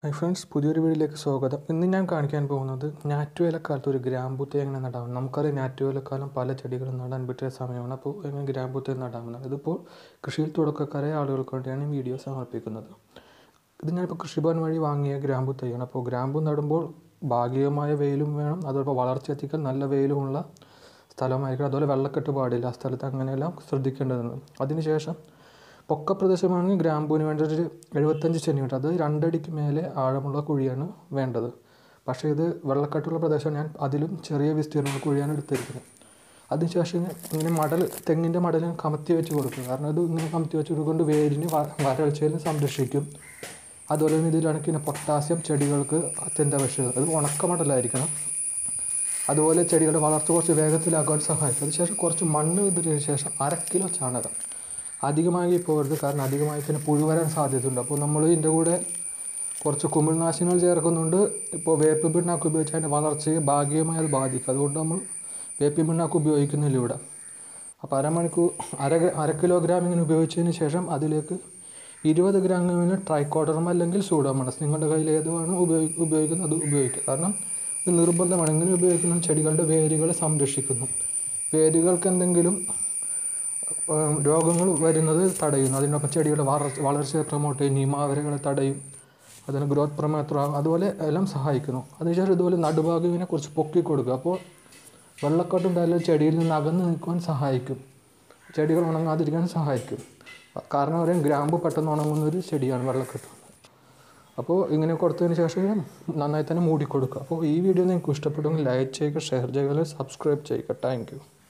hi friends പുതിയൊരു വീഡിയോയിലേക്ക് സ്വാഗതം ഇന്ന് ഞാൻ കാണിക്കാൻ പോകുന്നത് ഞാറ്റുവേലക്കാലത്ത് ഒരു ഗ്രാമ്പൂത്തെ എങ്ങനെ നടാം നമുക്കറിയാം ഞാറ്റുവേലക്കാലം പല ചെടികളും നടാൻ പറ്റിയ സമയമാണ് അപ്പോൾ എങ്ങനെ ഗ്രാമ്പൂത്തെ നടാമെന്നാണ് ഇതിപ്പോൾ കൃഷിയിൽ തുടക്കക്കാരായ ആളുകൾക്ക് വേണ്ടിയാണ് ഈ വീഡിയോ സമർപ്പിക്കുന്നത് ഇത് ഞാനിപ്പോൾ കൃഷിഭവൻ വഴി വാങ്ങിയ ഗ്രാമ്പൂ തൈയാണ് അപ്പോൾ ഗ്രാമ്പൂ നടുമ്പോൾ ഭാഗികമായ വെയിലും വേണം അതോടൊപ്പം വളർച്ച എത്തിക്കാൻ നല്ല വെയിലുമുള്ള സ്ഥലമായിരിക്കണം അതുപോലെ വെള്ളക്കെട്ട് പാടില്ല ആ സ്ഥലത്ത് അങ്ങനെയെല്ലാം ശ്രദ്ധിക്കേണ്ടതുണ്ട് അതിനുശേഷം പൊക്ക പ്രദേശമാണെങ്കിൽ ഗ്രാമ്പൂവിന് വേണ്ട ഒരു എഴുപത്തഞ്ച് സെൻറ്റിമീറ്റർ അത് രണ്ടടിക്ക് മേലെ ആഴമുള്ള കുഴിയാണ് വേണ്ടത് പക്ഷേ ഇത് വെള്ളക്കെട്ടുള്ള പ്രദേശം ഞാൻ അതിലും ചെറിയ വിസ്തീർണ്ണമുള്ള കുഴിയാണ് എടുത്തിരിക്കുന്നത് അതിനുശേഷം ഇങ്ങനെ മടൽ തെങ്ങിൻ്റെ മടൽ കമത്തി വെച്ച് കൊടുക്കും കാരണം ഇത് ഇങ്ങനെ കമത്തി വെച്ച് കൊടുക്കൊണ്ട് വേരിന് വ- വരൾച്ചയിൽ സംരക്ഷിക്കും അതുപോലെ തന്നെ ഇതിൽ കണക്കിന് പൊട്ടാസ്യം ചെടികൾക്ക് അത്യന്താപേക്ഷിതം അത് ഉണക്ക മടലായിരിക്കണം അതുപോലെ ചെടികളുടെ വളർച്ച കുറച്ച് വേഗത്തിലാക്കാൻ സഹായിക്കും അതിനുശേഷം കുറച്ച് മണ്ണ് ഇതിന് ശേഷം അര കിലോ ചാണകം അധികമായി പോകരുത് കാരണം അധികമായി പിന്നെ പുഴു വരാൻ സാധ്യതയുണ്ട് അപ്പോൾ നമ്മൾ ഇതിൻ്റെ കൂടെ കുറച്ച് കുമിൾനാശിനികൾ ചേർക്കുന്നുണ്ട് ഇപ്പോൾ വേപ്പ് പിണ്ണാക്ക് ഉപയോഗിച്ച് അതിൻ്റെ വളർച്ചയെ ഭാഗികമായി അത് ബാധിക്കും അതുകൊണ്ട് നമ്മൾ വേപ്പ് പിണ്ണാക്ക് ഉപയോഗിക്കുന്നില്ല ഇവിടെ അപ്പോൾ അരമണിക്കൂർ അര അര കിലോഗ്രാം ഇങ്ങനെ ഉപയോഗിച്ചതിന് ശേഷം അതിലേക്ക് ഇരുപത് ഗ്രാമിന് ട്രൈക്കോഡർമ അല്ലെങ്കിൽ സൂഡോമണസ് നിങ്ങളുടെ കയ്യിൽ ഏതുമാണ് ഉപയോഗി ഉപയോഗിക്കുന്നത് അത് ഉപയോഗിക്കുക കാരണം ഇത് നിർബന്ധമാണ് ഇങ്ങനെ ഉപയോഗിക്കുന്ന ചെടികളുടെ വേരുകളെ സംരക്ഷിക്കുന്നു വേരുകൾക്ക് എന്തെങ്കിലും ഏഹ്, രോഗങ്ങൾ വരുന്നത് തടയുന്നു അതിനൊപ്പം ചെടിയുടെ വളർച്ച വളർച്ചയെ പ്രൊമോട്ട് ചെയ്യും നിമാവരകളെ തടയും അതിന് ഗ്രോത്ത് പ്രൊമോട്ടർ അതുപോലെ എല്ലാം സഹായിക്കുന്നു അതിനുശേഷം ഇതുപോലെ നടുഭാഗിനെ കുറിച്ച് പൊക്കി കൊടുക്കുക അപ്പോൾ വെള്ളക്കെട്ടുണ്ടായാലും ചെടിയിൽ നിന്ന് അകന്ന് നിൽക്കുവാൻ സഹായിക്കും ചെടികൾ ഉണങ്ങാതിരിക്കാൻ സഹായിക്കും കാരണം പറയും ഗ്രാമ്പു പെട്ടെന്ന് ഉണങ്ങുന്ന ഒരു ചെടിയാണ് വെള്ളക്കെട്ട് അപ്പോൾ ഇങ്ങനെ കൊടുത്തതിന് ശേഷം നന്നായി തന്നെ മൂടി കൊടുക്കുക അപ്പോൾ ഈ വീഡിയോ നിങ്ങൾക്ക് ഇഷ്ടപ്പെടുമെങ്കിൽ ലൈക്ക് ചെയ്യുക ഷെയർ ചെയ്യുക സബ്സ്ക്രൈബ് ചെയ്യുക താങ്ക് യു